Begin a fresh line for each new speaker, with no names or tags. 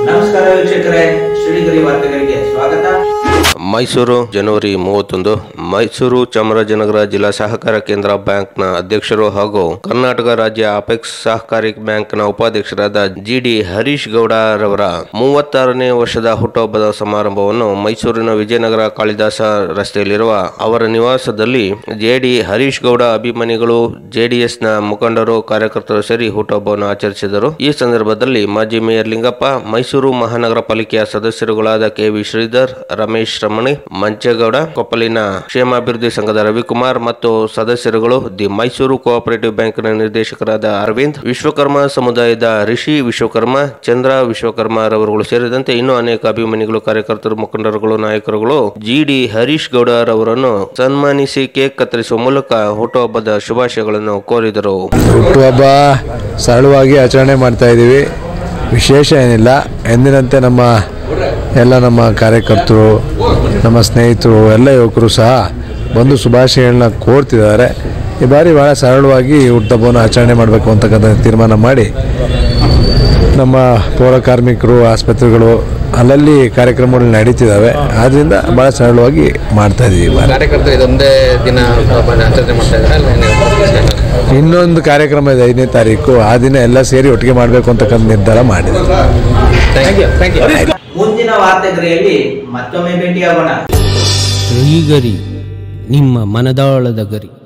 ನಮಸ್ಕಾರ ವೀಕ್ಷಕರೇ ಶ್ರೀಗರಿ ವಾರ್ತೆಗಳಿಗೆ ಸ್ವಾಗತ
ಮೈಸೂರು ಜನವರಿ ಮೂವತ್ತೊಂದು ಮೈಸೂರು ಚಾಮರಾಜನಗರ ಜಿಲ್ಲಾ ಸಹಕಾರ ಕೇಂದ್ರ ಬ್ಯಾಂಕ್ನ ಅಧ್ಯಕ್ಷರು ಹಾಗೂ ಕರ್ನಾಟಕ ರಾಜ್ಯ ಅಪೆಕ್ಸ್ ಸಹಕಾರಿ ಬ್ಯಾಂಕ್ನ ಉಪಾಧ್ಯಕ್ಷರಾದ ಜಿಡಿ ಹರೀಶ್ ಗೌಡ ರವರ ಮೂವತ್ತಾರನೇ ವರ್ಷದ ಹುಟ್ಟುಹಬ್ಬದ ಸಮಾರಂಭವನ್ನು ಮೈಸೂರಿನ ವಿಜಯನಗರ ಕಾಳಿದಾಸ ರಸ್ತೆಯಲ್ಲಿರುವ ಅವರ ನಿವಾಸದಲ್ಲಿ ಜೆಡಿ ಹರೀಶ್ ಗೌಡ ಅಭಿಮಾನಿಗಳು ಜೆಡಿಎಸ್ನ ಮುಖಂಡರು ಕಾರ್ಯಕರ್ತರು ಸೇರಿ ಹುಟ್ಟುಹಬ್ಬವನ್ನು ಆಚರಿಸಿದರು ಈ ಸಂದರ್ಭದಲ್ಲಿ ಮಾಜಿ ಮೇಯರ್ ಲಿಂಗಪ್ಪ ಮೈಸೂರು ಮಹಾನಗರ ಪಾಲಿಕೆಯ ಸದಸ್ಯರುಗಳಾದ ಕೆ ವಿ ಶ್ರೀಧರ್ ರಮೇಶ್ ರಮಣಿ ಮಂಚೇಗೌಡ ಕೊಪ್ಪಲಿನ ಕ್ಷೇಮಾಭಿವೃದ್ಧಿ ಸಂಘದ ರವಿಕುಮಾರ್ ಮತ್ತು ಸದಸ್ಯರುಗಳು ದಿ ಮೈಸೂರು ಕೋಆಪರೇಟಿವ್ ಬ್ಯಾಂಕ್ನ ನಿರ್ದೇಶಕರಾದ ಅರವಿಂದ್ ವಿಶ್ವಕರ್ಮ ಸಮುದಾಯದ ರಿಷಿ ವಿಶ್ವಕರ್ಮ ಚಂದ್ರ ವಿಶ್ವಕರ್ಮ ರವರುಗಳು ಸೇರಿದಂತೆ ಇನ್ನೂ ಅನೇಕ ಅಭಿಮಾನಿಗಳು ಕಾರ್ಯಕರ್ತರು ಮುಖಂಡರುಗಳು ನಾಯಕರುಗಳು ಜಿಡಿ ಹರೀಶ್ ಗೌಡ ರವರನ್ನು ಸನ್ಮಾನಿಸಿ ಕೇಕ್ ಕತ್ತರಿಸುವ ಮೂಲಕ ಹುಟ್ಟುಹಬ್ಬದ ಶುಭಾಶಯಗಳನ್ನು ಕೋರಿದರು
ಹುಟ್ಟುಹಬ್ಬ ಸರಳವಾಗಿ ಆಚರಣೆ ಮಾಡ್ತಾ ಇದ್ದೀವಿ ವಿಶೇಷ ಏನಿಲ್ಲ ಎಂದಿನಂತೆ ನಮ್ಮ ಎಲ್ಲ ನಮ್ಮ ಕಾರ್ಯಕರ್ತರು ನಮ್ಮ ಸ್ನೇಹಿತರು ಎಲ್ಲ ಯುವಕರು ಸಹ ಬಂದು ಶುಭಾಶಯಗಳನ್ನ ಕೋರ್ತಿದ್ದಾರೆ ಈ ಬಾರಿ ಭಾಳ ಸರಳವಾಗಿ ಹುಟ್ಟುಹಬ್ಬವನ್ನು ಆಚರಣೆ ಮಾಡಬೇಕು ಅಂತಕ್ಕಂಥ ತೀರ್ಮಾನ ಮಾಡಿ ನಮ್ಮ ಪೌರ ಕಾರ್ಮಿಕರು ಆಸ್ಪತ್ರೆಗಳು ಅಲ್ಲಲ್ಲಿ ಕಾರ್ಯಕ್ರಮಗಳು ನಡೀತಿದ್ದಾವೆ ಆದ್ದರಿಂದ ಭಾಳ ಸರಳವಾಗಿ ಮಾಡ್ತಾ ಇದ್ದೀವಿ ಈ ಬಾರಿ
ಕಾರ್ಯಕರ್ತರು ಇದೊಂದೇ ದಿನ ಹುಟ್ಟುಹಬ್ಬನ ಆಚರಣೆ ಮಾಡ್ತಾ ಇದ್ದಾರೆ ಅಲ್ಲ ಏನಿದೆ?
ಇನ್ನೊಂದು ಕಾರ್ಯಕ್ರಮ ಇದೆ ಐದನೇ ತಾರೀಕು ಆ ದಿನ ಎಲ್ಲ ಸೇರಿ ಒಟ್ಟಿಗೆ ಮಾಡಬೇಕು ಅಂತಕ್ಕಂಥ ನಿರ್ಧಾರ ಮಾಡಿದ್ದೀವಿ
Thank you. Thank you.
ಮುಂದಿನ ವಾರ್ತೆಗರಿಯಲ್ಲಿ ಮತ್ತೊಮ್ಮೆ ಭೇಟಿಯಾಗೋಣ
ಶ್ರೀಗರಿ ನಿಮ್ಮ ಮನದಾಳದ ಗರಿ